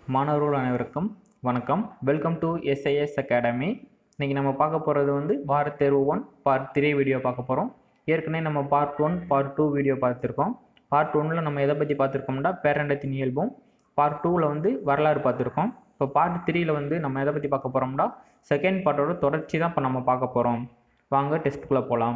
மாணவர்கள் அனைவருக்கும் வணக்கம் வெல்கம் டு எஸ்ஐஎஸ் அகாடமி இன்றைக்கி நம்ம பார்க்க போகிறது வந்து பாரத் தேர்வு ஒன் பார்ட் த்ரீ வீடியோ பார்க்க போகிறோம் ஏற்கனவே நம்ம part one part two video பார்த்துருக்கோம் பார்ட் ஒன்னில் நம்ம எதை பற்றி பார்த்துருக்கோம்னா பேரண்டத்தின் இயல்பும் பார்ட் டூவில் வந்து வரலாறு பார்த்துருக்கோம் இப்போ பார்ட் த்ரீயில் வந்து நம்ம எதை பற்றி பார்க்க போகிறோம்னா செகண்ட் பார்ட்டோட தொடர்ச்சி தான் இப்போ நம்ம பார்க்க போகிறோம் வாங்க டெஸ்ட்டுக்குள்ளே போகலாம்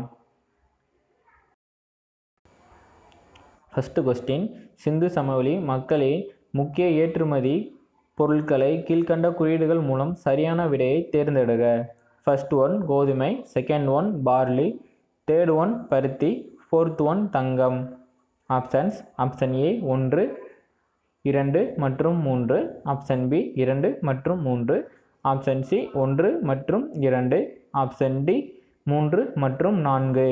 ஃபஸ்ட்டு கொஸ்டின் சிந்து சமவெளி மக்களின் முக்கிய ஏற்றுமதி பொருட்களை கீழ்க்கண்ட குறியீடுகள் மூலம் சரியான விடையை தேர்ந்தெடுக ஃபர்ஸ்ட் ஒன் கோதுமை செகண்ட் ஒன் பார்லி தேர்ட் ஒன் பருத்தி ஃபோர்த் ஒன் தங்கம் ஆப்ஷன்ஸ் ஆப்ஷன் ஏ ஒன்று இரண்டு மற்றும் மூன்று ஆப்ஷன் பி இரண்டு மற்றும் மூன்று ஆப்ஷன் சி ஒன்று மற்றும் இரண்டு ஆப்ஷன் டி மூன்று மற்றும் நான்கு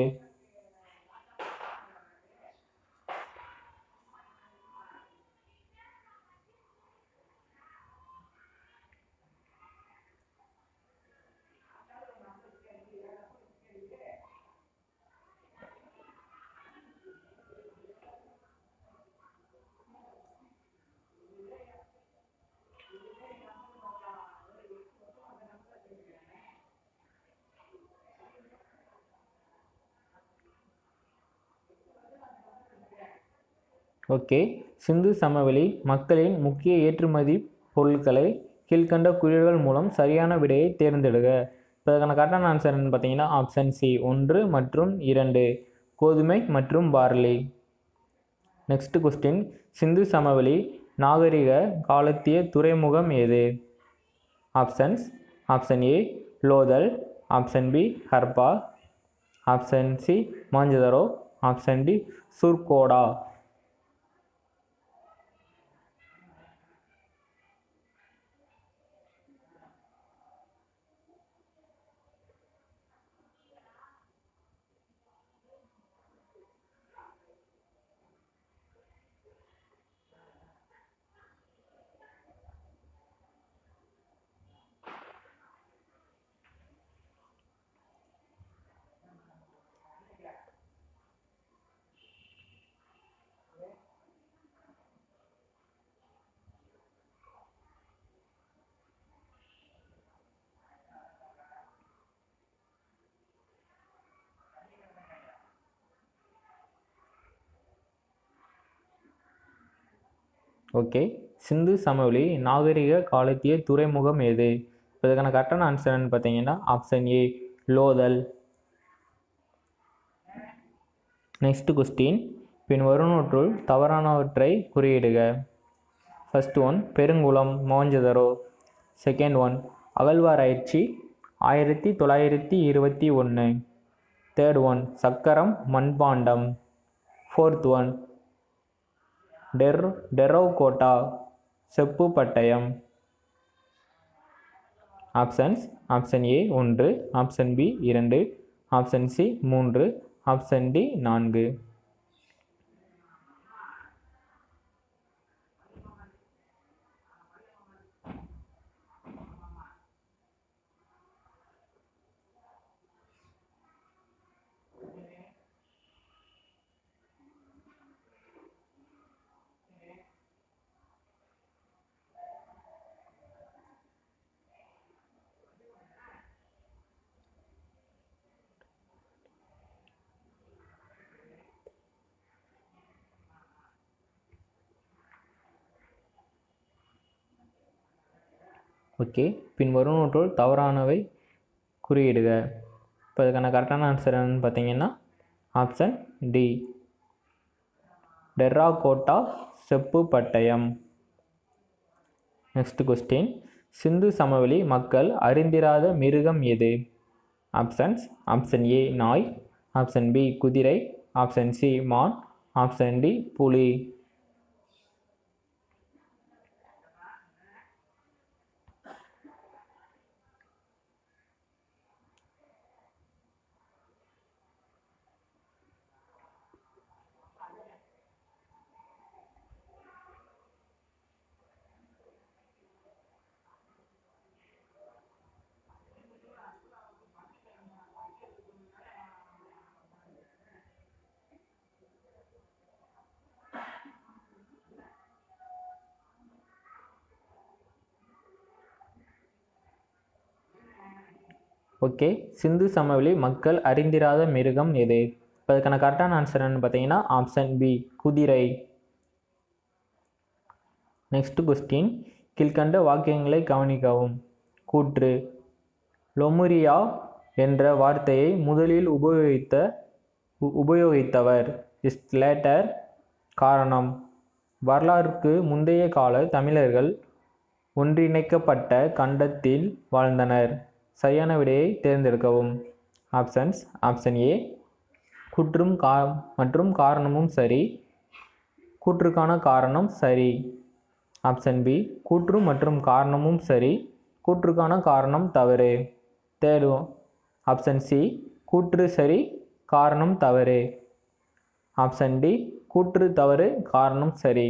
ஓகே சிந்து சமவெளி மக்களின் முக்கிய ஏற்றுமதி பொருட்களை கீழ்க்கண்ட குறியீடுகள் மூலம் சரியான விடையை தேர்ந்தெடுக இப்போ அதுக்கான கரெக்டான ஆன்சர் என்னன்னு பார்த்தீங்கன்னா ஆப்ஷன் சி ஒன்று மற்றும் இரண்டு கோதுமை மற்றும் பார்லி நெக்ஸ்ட் கொஸ்டின் சிந்து சமவெளி நாகரிக காலத்திய துறைமுகம் எது options option A Lothal option B Harappa option C Mohenjodaro option D Surkotada okay சிந்து சமவெளி நாகரிக காலத்திய துறைமுகம் எது இப்போ இதுக்கான கரெக்டான ஆன்சர்னு பார்த்தீங்கன்னா option A Lothal next question பின் வருநூற்றுள் தவறானவற்றை குறியிடுக ஃபர்ஸ்ட் ஒன் பெருங்குளம் மோஞ்சதரோ செகண்ட் ஒன் அகழ்வாராய்ச்சி ஆயிரத்தி தொள்ளாயிரத்தி இருபத்தி ஒன்று தேர்ட் ஒன் சக்கரம் மண்பாண்டம் ஃபோர்த் ஒன் டெர் டெரோகோட்டா செப்பு பட்டயம் ஆப்ஷன்ஸ் ஆப்ஷன் ஏ ஒன்று ஆப்ஷன் பி இரண்டு ஆப்ஷன் சி மூன்று ஆப்ஷன் டி நான்கு ஓகே பின் வருவனவற்றுள் தவறானவை குறியிடுக இப்போ இதுக்கான கரெக்டான ஆன்சர் என்னன்னு பார்த்தீங்கன்னா ஆப்ஷன் டி டெர்ராகோட்டா செப்பு பட்டயம் நெக்ஸ்ட் கொஸ்டின் சிந்து சமவெளி மக்கள் அறிந்திராத மிருகம் எது ஆப்ஷன்ஸ் ஆப்ஷன் ஏ நாய் ஆப்ஷன் பி குதிரை ஆப்ஷன் சி மான் ஆப்ஷன் டி புலி ஓகே சிந்து சமவெளி மக்கள் அறிந்திராத மிருகம் எது இப்போ அதுக்கான கரெக்டான ஆன்சர் என்னன்னு பார்த்தீங்கன்னா ஆப்ஷன் பி குதிரை நெக்ஸ்ட் கொஸ்டின் கீழ்கண்ட வாக்கியங்களை கவனிக்கவும் கூற்று லொமுரியா என்ற வார்த்தையை முதலில் உபயோகித்த உ- உபயோகித்தவர் இஸ்லேட்டர் காரணம் வரலாறுக்கு முந்தைய கால தமிழர்கள் ஒன்றிணைக்கப்பட்ட கண்டத்தில் வாழ்ந்தனர் சரியான விடையை தேர்ந்தெடுக்கவும் ஆப்ஷன்ஸ் ஆப்ஷன் ஏ குற்றும் கா மற்றும் காரணமும் சரி கூற்றுக்கான காரணம் சரி ஆப்ஷன் பி கூற்று மற்றும் காரணமும் சரி கூற்றுக்கான காரணம் தவறு தேர்டு ஆப்ஷன் சி கூற்று சரி காரணம் தவறு ஆப்ஷன் டி கூற்று தவறு காரணம் சரி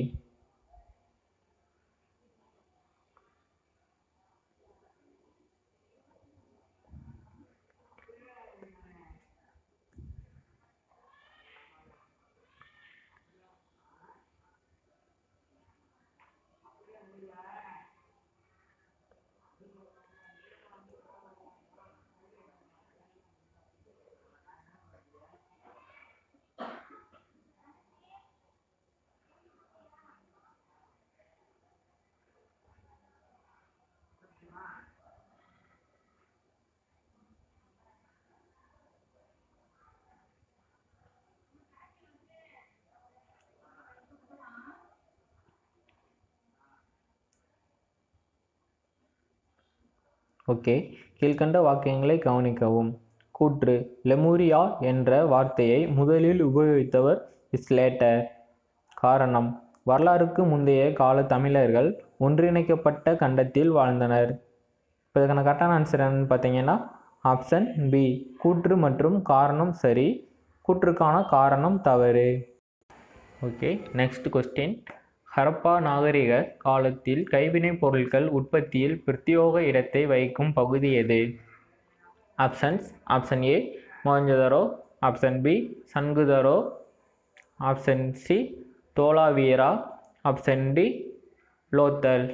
ஓகே கீழ்கண்ட வாக்கியங்களை கவனிக்கவும் கூற்று லெமூரியா என்ற வார்த்தையை முதலில் உபயோகித்தவர் இஸ்லேட்டர் காரணம் வரலாறுக்கு முந்தைய கால தமிழர்கள் ஒன்றிணைக்கப்பட்ட கண்டத்தில் வாழ்ந்தனர் இப்போ இதுக்கான கரெக்டான ஆன்சர் என்னன்னு பார்த்தீங்கன்னா ஆப்ஷன் பி கூற்று மற்றும் காரணம் சரி கூற்றுக்கான காரணம் தவறு ஓகே நெக்ஸ்ட் கொஸ்டின் ஹரப்பா நாகரிக காலத்தில் கைவினைப் பொருட்கள் உற்பத்தியில் பிரத்யோக இடத்தை வகிக்கும் பகுதி எது options option A Mohenjodaro option B Chanhudaro option C Dholavira option D Lothal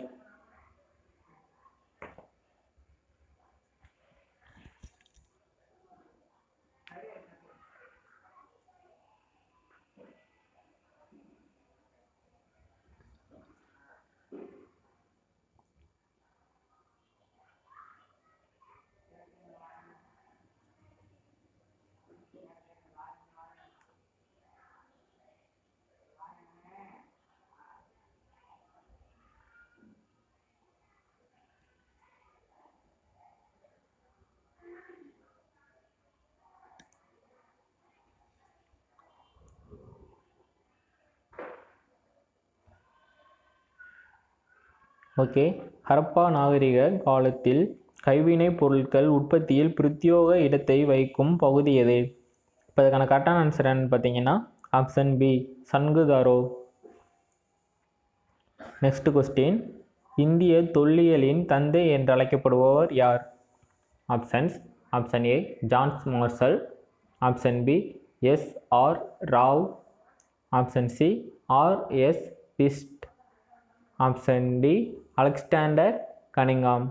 okay Harappa நாகரிக காலத்தில் கைவினைப் பொருட்கள் உற்பத்தியில் பிரத்யோக இடத்தை வகிக்கும் பகுதி எது இப்போ அதுக்கான கரெக்டான ஆன்சர் என்னன்னு பார்த்தீங்கன்னா option B Chanhudaro next question இந்திய தொல்லியலின் தந்தை என்று அழைக்கப்படுபவர் யார் options option A Johns Marshall option B S R Rao option C R S Bisht option D Alexander Cunningham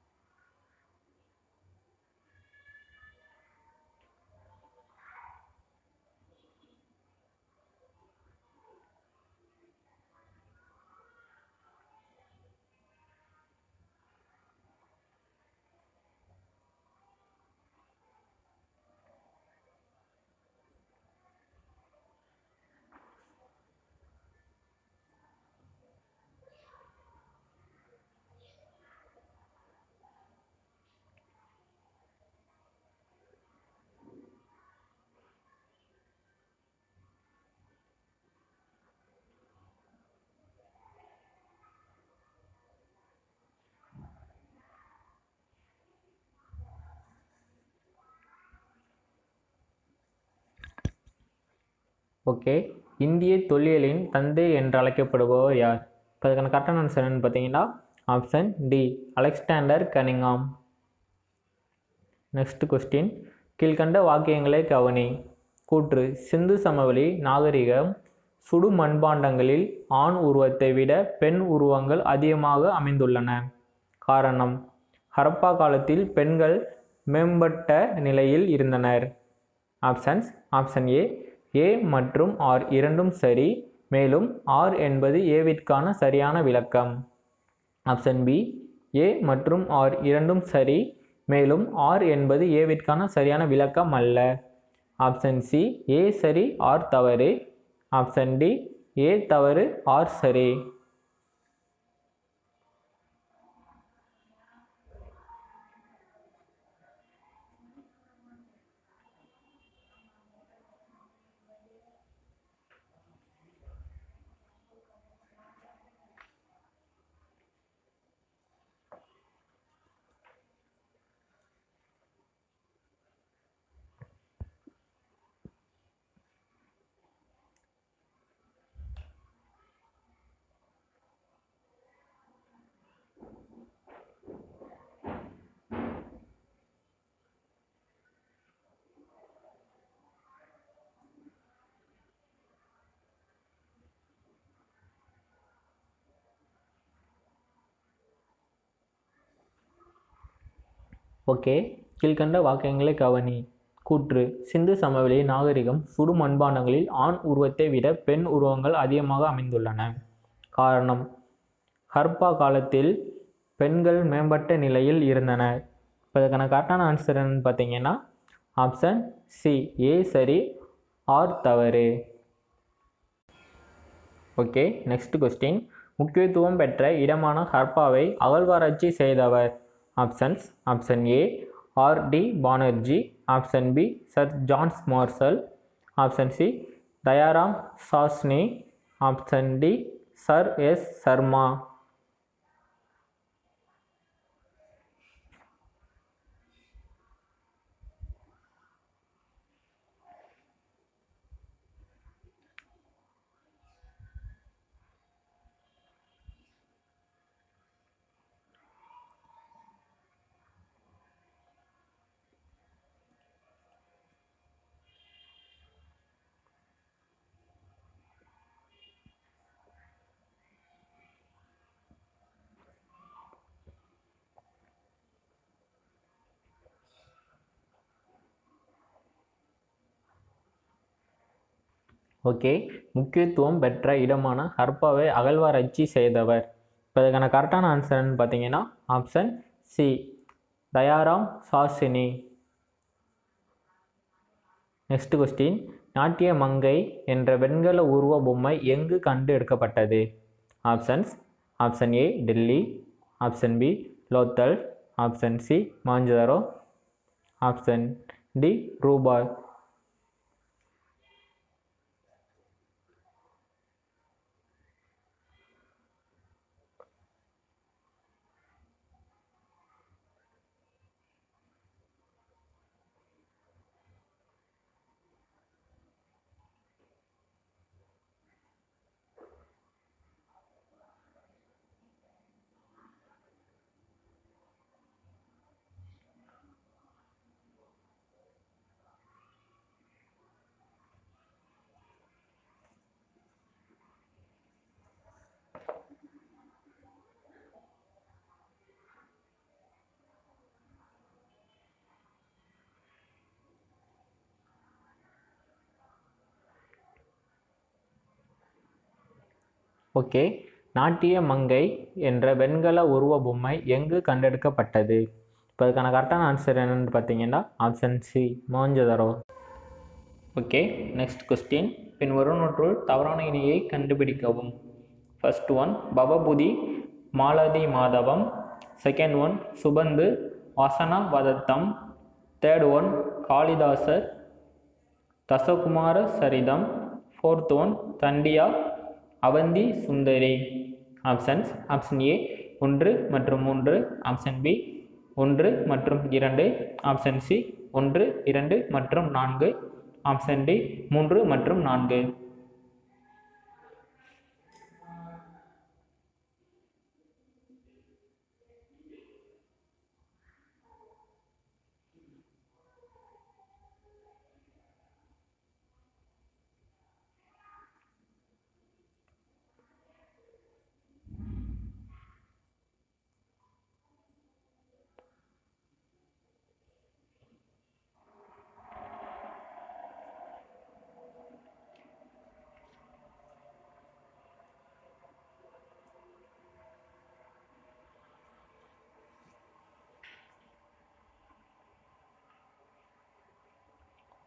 okay இந்திய தொல்லியலின் தந்தை என்று அழைக்கப்படுபவர் யார் இப்போ அதுக்கான கரெக்டான ஆன்சர் என்னன்னு பார்த்தீங்கன்னா option D Alexander Cunningham next question கீழ்கண்ட வாக்கியங்களை கவனி கூற்று சிந்து சமவெளி நாகரிகம் சுடு மண்பாண்டங்களில் ஆண் உருவத்தை விட பெண் உருவங்கள் அதிகமாக அமைந்துள்ளன காரணம் ஹரப்பா காலத்தில் பெண்கள் மேம்பட்ட நிலையில் இருந்தனர் ஆப்ஷன்ஸ் ஆப்ஷன் ஏ ஏ மற்றும் ஆர் இரண்டும் சரி மேலும் ஆர் என்பது ஏவிற்கான சரியான விளக்கம் ஆப்ஷன் பி ஏ மற்றும் ஆர் இரண்டும் சரி மேலும் ஆர் என்பது ஏவிற்கான சரியான விளக்கம் அல்ல ஆப்ஷன் சி ஏ சரி ஆர் தவறு ஆப்ஷன் டி ஏ தவறு ஆர் சரி ஓகே கீழ்கண்ட வாக்கியங்களை கவனி கூற்று சிந்து சமவெளி நாகரிகம் சுடு மண்பாண்டங்களில் ஆண் உருவத்தை விட பெண் உருவங்கள் அதிகமாக அமைந்துள்ளன காரணம் ஹர்ப்பா காலத்தில் பெண்கள் மேம்பட்ட நிலையில் இருந்தனர் இப்போ இதுக்கான கரெக்டான ஆன்சர் என்னன்னு பார்த்தீங்கன்னா ஆப்ஷன் சி ஏ சரி ஆர் தவறு ஓகே நெக்ஸ்ட் கொஸ்டின் முக்கியத்துவம் பெற்ற இடமான ஹர்ப்பாவை அகழ்வாராய்ச்சி செய்தவர் options option A R D Banerji option B sir Johns Marshall option C Dayaram Sahni option D sir S Sharma okay முக்கியத்துவம் பெற்ற இடமான ஹர்ப்பாவை அகழ்வாராய்ச்சி செய்தவர் இப்போ இதுக்கான கரெக்டான ஆன்சர்னு பார்த்தீங்கன்னா option C Dayaram Sahni next question நாட்டிய மங்கை என்ற வெண்கல உருவ பொம்மை எங்கு கண்டு எடுக்கப்பட்டது options option A Delhi option B Lothal option C Mohenjodaro option D ரூபாய் ஓகே நாட்டிய மங்கை என்ற வெண்கல உருவ பொம்மை எங்கு கண்டெடுக்கப்பட்டது இப்போ அதுக்கான கரெக்டான ஆன்சர் என்னன்னு பார்த்தீங்கன்னா option C Mohenjodaro okay next question பின் வருவனற்றுள் தவறான இணையை கண்டுபிடிக்கவும் ஃபர்ஸ்ட் ஒன் பவபுதி மாலதி மாதவம் செகண்ட் ஒன் சுபந்து வசன வதத்தம் தேர்ட் ஒன் காளிதாசர் தசகுமார சரிதம் ஃபோர்த் ஒன் தண்டியா Avanti Sundari options option A ஒன்று மற்றும் மூன்று ஆப்ஷன் பி ஒன்று மற்றும் இரண்டு ஆப்ஷன் சி ஒன்று இரண்டு மற்றும் நான்கு ஆப்ஷன் டி மூன்று மற்றும் நான்கு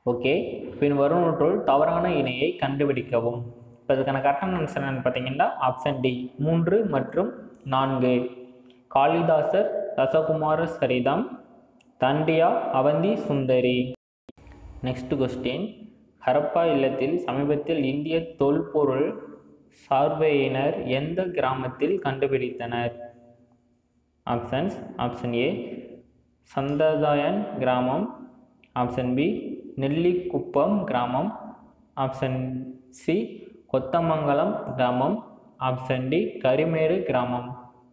ஓகே பின் வருவனற்றுள் தவறான இணையை கண்டுபிடிக்கவும் இப்போ இதுக்கான கரெக்டான ஆன்சர் என்னன்னு பார்த்தீங்கன்னா ஆப்ஷன் டி மூன்று மற்றும் நான்கு காளிதாசர் ரசகுமார சரிதம் தண்டியா அவந்தி சுந்தரி நெக்ஸ்ட் கொஸ்டின் ஹரப்பா இல்லத்தில் சமீபத்தில் இந்திய தொல்பொருள் சார்பையினர் எந்த கிராமத்தில் கண்டுபிடித்தனர் ஆப்ஷன்ஸ் ஆப்ஷன் ஏ சந்ததாயன் கிராமம் ஆப்ஷன் பி நெல்லிக்குப்பம் கிராமம் ஆப்ஷன் சி கொத்தமங்கலம் கிராமம் ஆப்ஷன் டி கரிமேடு கிராமம்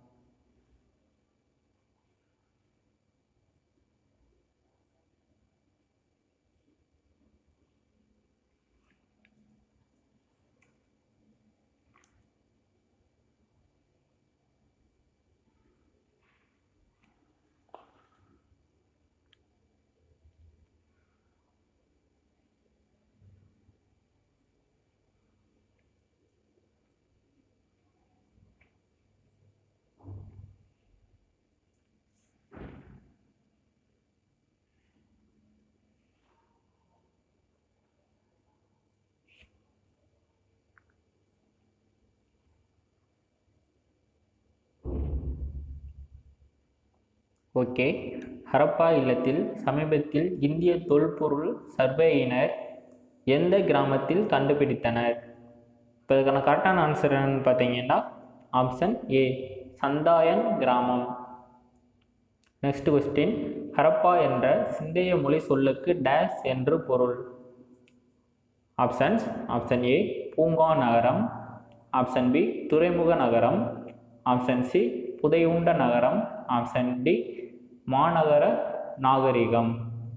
ஓகே ஹரப்பா இல்லத்தில் சமீபத்தில் இந்திய தொல்பொருள் சர்வேயினர் எந்த கிராமத்தில் கண்டுபிடித்தனர் இப்போ இதுக்கான கரெக்டான ஆன்சர் என்னன்னு பார்த்தீங்கன்னா ஆப்ஷன் ஏ சந்தாயன் கிராமம் நெக்ஸ்ட் கொஸ்டின் ஹரப்பா என்ற சிந்தைய மொழி சொல்லுக்கு டேஸ் என்று பொருள் ஆப்ஷன்ஸ் ஆப்ஷன் ஏ பூங்கா நகரம் ஆப்ஷன் பி துறைமுக நகரம் ஆப்ஷன் சி புதையுண்ட நகரம் ஆப்ஷன் டி மாநகர நாகரிகம்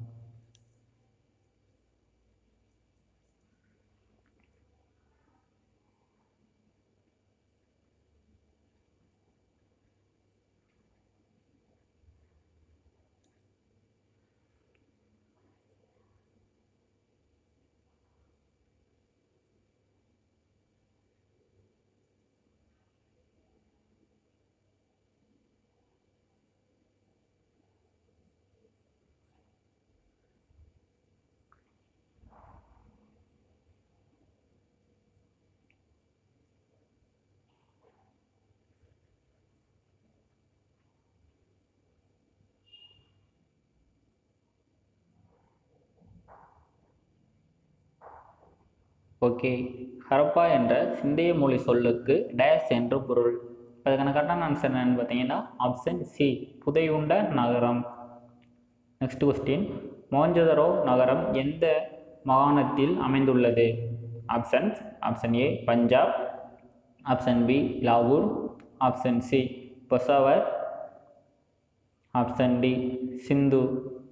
ஓகே ஹரப்பா என்ற சிந்தைய மொழி சொல்லுக்கு டேஸ் என்று பொருள் அதுக்கான கரெக்டான ஆன்சர் என்னன்னு பார்த்தீங்கன்னா ஆப்ஷன் சி புதையுண்ட நகரம் நெக்ஸ்ட் கொஸ்டின் மோஞ்சதரோ நகரம் எந்த மாகாணத்தில் அமைந்துள்ளது options option A Punjab option B லாகூர் option C Peshawar option D Sindh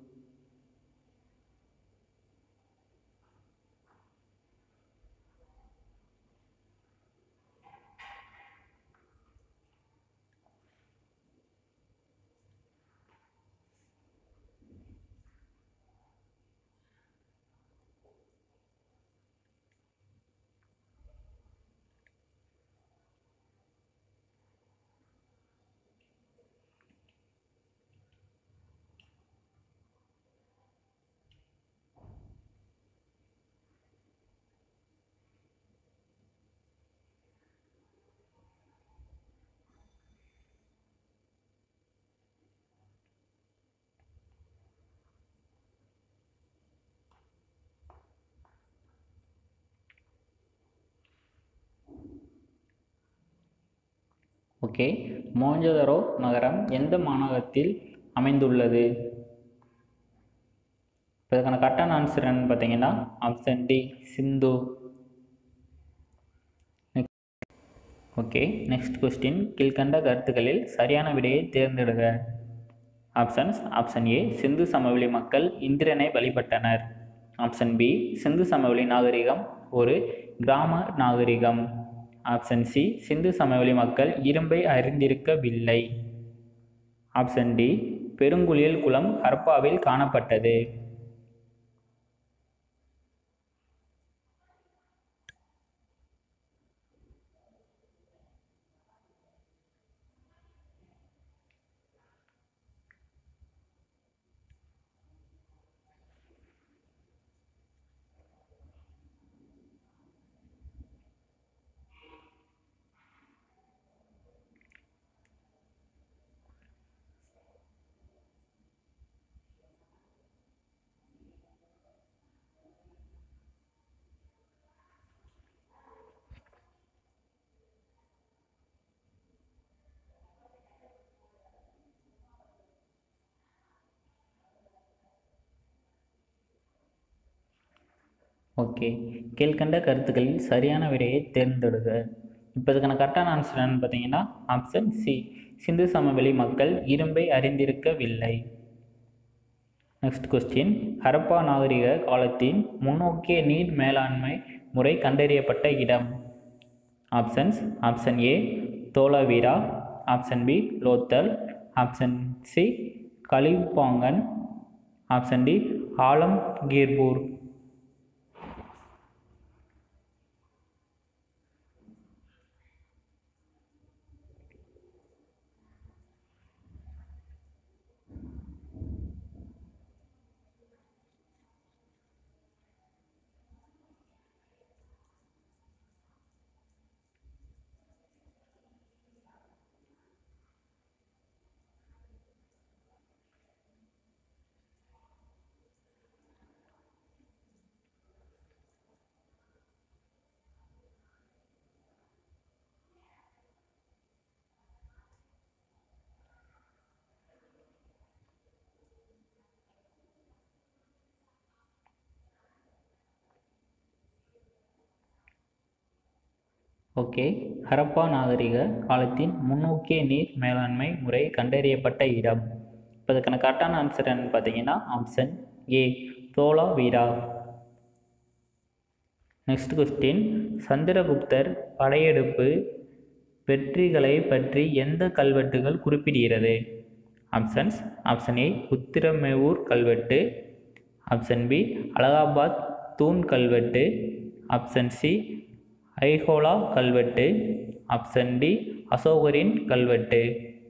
okay Mohenjodaro நகரம் எந்த மாநகரத்தில் அமைந்துள்ளது இப்போ இதுக்கான கரெக்டான ஆன்சர் என்னன்னு பார்த்தீங்கன்னா option D Sindh okay next question கீழ்கண்ட கருத்துக்களில் சரியான விடையை தேர்ந்தெடுக ஆப்ஷன்ஸ் ஆப்ஷன் ஏ சிந்து சமவெளி மக்கள் இந்திரனை வழிபட்டனர் ஆப்ஷன் பி சிந்து சமவெளி நாகரிகம் ஒரு கிராம நாகரிகம் ஆப்ஷன் சி சிந்து சமவெளி மக்கள் இரும்பை அறிந்திருக்கவில்லை ஆப்ஷன் டி பெருங்குளியல் குளம் ஹரப்பாவில் காணப்பட்டது ஓகே கீழ்கண்ட கருத்துக்களில் சரியான விடையை தேர்ந்தெடுக இப்போ இதுக்கான கரெக்டான ஆன்சர் என்னன்னு பார்த்தீங்கன்னா ஆப்ஷன் சி சிந்து சமவெளி மக்கள் இரும்பை அறிந்திருக்கவில்லை நெக்ஸ்ட் கொஸ்டின் ஹரப்பா நாகரிக காலத்தின் முன்னோக்கிய நீர் மேலாண்மை முறை கண்டறியப்பட்ட இடம் options option A Dholavira option B Lothal option C Kalibangan option D Alamgirpur okay Harappa நாகரிக காலத்தின் முன்னோக்கிய நீர் மேலாண்மை முறை கண்டறியப்பட்ட இடம் இப்போ இதுக்கான கரெக்டான ஆன்சர் என்னன்னு பார்த்தீங்கன்னா option A Dholavira next question சந்திரகுப்தர் படையெடுப்பு வெற்றிகளை பற்றி எந்த கல்வெட்டுகள் குறிப்பிடுகிறது ஆப்ஷன்ஸ் ஆப்ஷன் ஏ உத்திரமேவூர் கல்வெட்டு ஆப்ஷன் பி அலகாபாத் தூண் கல்வெட்டு ஆப்ஷன் சி ஐஹோலா கல்வெட்டு ஆப்ஷன் டி அசோகரின் கல்வெட்டு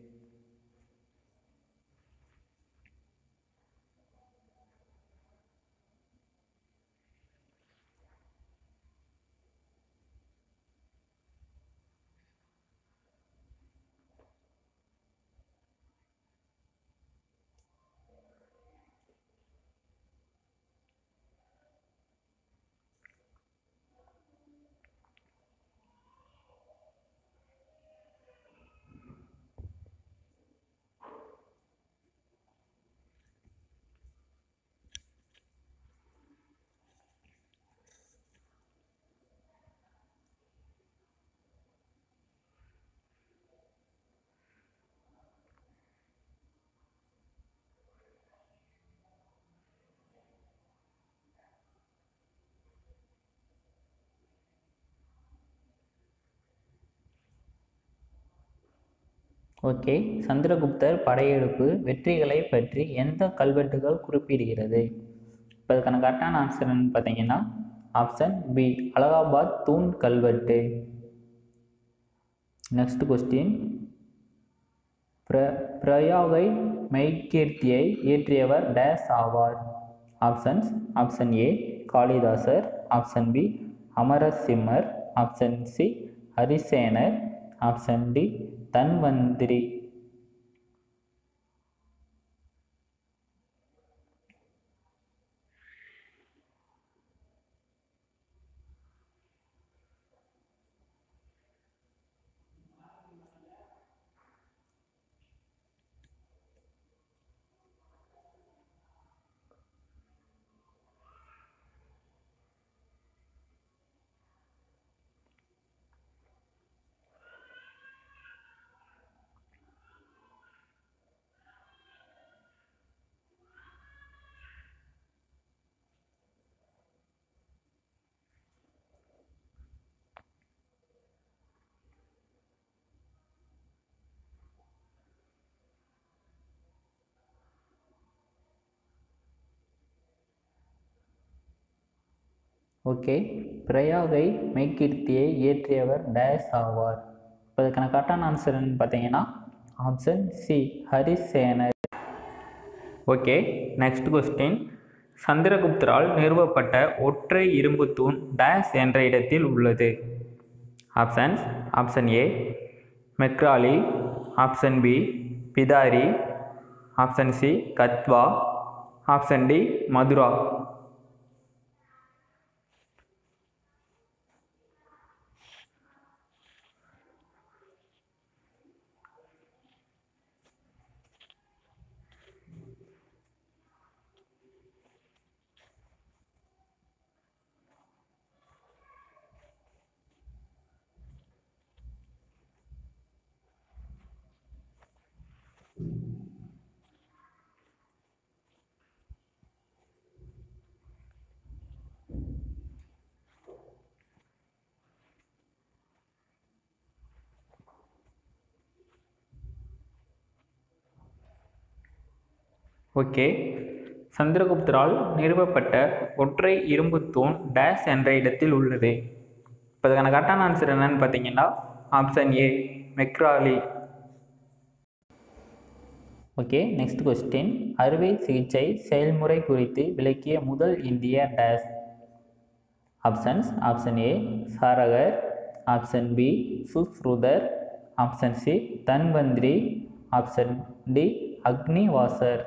ஓகே சந்திரகுப்தர் படையெடுப்பு வெற்றிகளை பற்றி எந்த கல்வெட்டுகள் குறிப்பிடுகிறது இப்போ அதுக்கான கரெக்டான ஆன்சர் என்னன்னு பார்த்தீங்கன்னா ஆப்ஷன் பி அலகாபாத் தூண் கல்வெட்டு நெக்ஸ்ட் கொஸ்டின் பிர பிரயாகை மெய்கீர்த்தியை இயற்றியவர் டேஸ் ஆவார் ஆப்ஷன்ஸ் ஆப்ஷன் ஏ காளிதாசர் ஆப்ஷன் பி அமரசிம்மர் ஆப்ஷன் சி ஹரிசேனர் ஆப்ஷன் டி தன்வந்திரி ஓகே பிரயாகை மெய்கீர்த்தியை இயற்றியவர் டேஸ் ஆவார் இப்போ இதுக்கான கரெக்டான ஆன்சர்னு பார்த்தீங்கன்னா ஆப்ஷன் சி ஹரிசேனர் ஓகே நெக்ஸ்ட் கொஸ்டின் சந்திரகுப்தரால் நிறுவப்பட்ட ஒற்றை இரும்பு தூண் டேஸ் என்ற இடத்தில் உள்ளது options option A Mehrauli option B Bhitari option C Gadhwa option D Mathura okay சந்திரகுப்தரால் நிறுவப்பட்ட ஒற்றை இரும்புத் தூண் டேஷ் என்ற இடத்தில் உள்ளது இப்போ அதுக்கான கரெக்டான ஆன்சர் என்னன்னு பார்த்தீங்கன்னா option A Mehrauli okay next question அறுவை சிகிச்சை செயல்முறை குறித்து விளக்கிய முதல் இந்திய டேஷ் ஆப்ஷன்ஸ் ஆப்ஷன் ஏ சாரகர் ஆப்ஷன் பி சுஸ்ருதர் option C Dhanvantari option D அக்னிவாசர்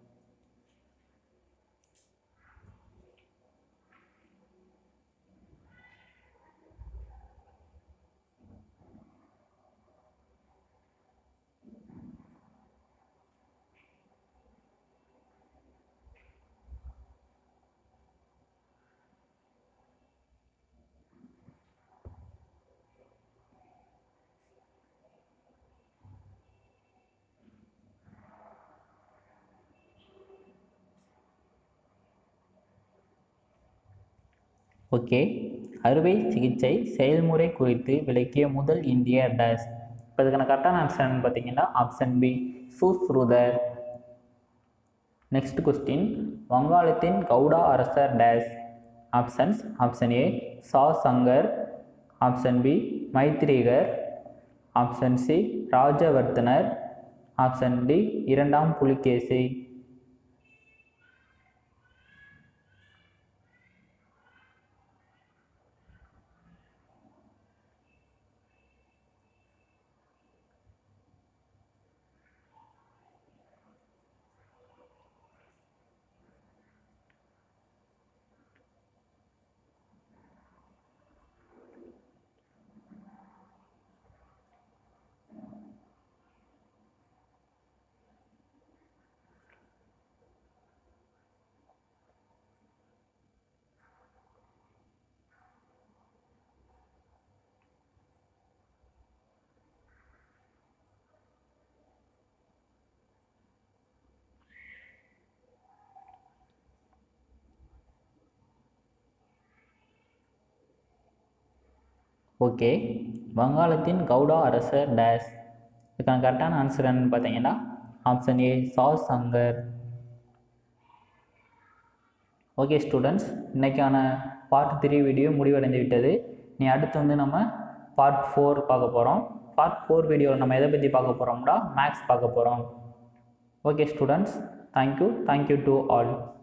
ஓகே அறுவை சிகிச்சை செயல்முறை குறித்து விளக்கிய முதல் இந்திய டேஷ் இப்போ இதுக்கான கரெக்டான ஆன்சர் பார்த்தீங்கன்னா ஆப்ஷன் பி சுஸ்ருதர் நெக்ஸ்ட் கொஸ்டின் வங்காளத்தின் கவுடா அரசர் டேஷ் ஆப்ஷன்ஸ் ஆப்ஷன் ஏ சா சங்கர் ஆப்ஷன் பி மைத்ரீகர் ஆப்ஷன் சி ராஜவர்த்தனர் ஆப்ஷன் டி இரண்டாம் புலிகேசி ஓகே வங்காளத்தின் கவுடா அரசர் டேஷ் இதுக்கான கரெக்டான ஆன்சர் என்னன்னு பார்த்தீங்கன்னா ஆப்ஷன் ஏ சா சங்கர் ஓகே ஸ்டூடெண்ட்ஸ் இன்றைக்கான பார்ட் த்ரீ வீடியோ முடிவடைந்து விட்டது நீ அடுத்து வந்து நம்ம பார்ட் ஃபோர் பார்க்க போகிறோம் பார்ட் ஃபோர் வீடியோவில் நம்ம எதை பற்றி பார்க்க போகிறோம்னா மேக்ஸ் பார்க்க போகிறோம் okay students thank you thank you to all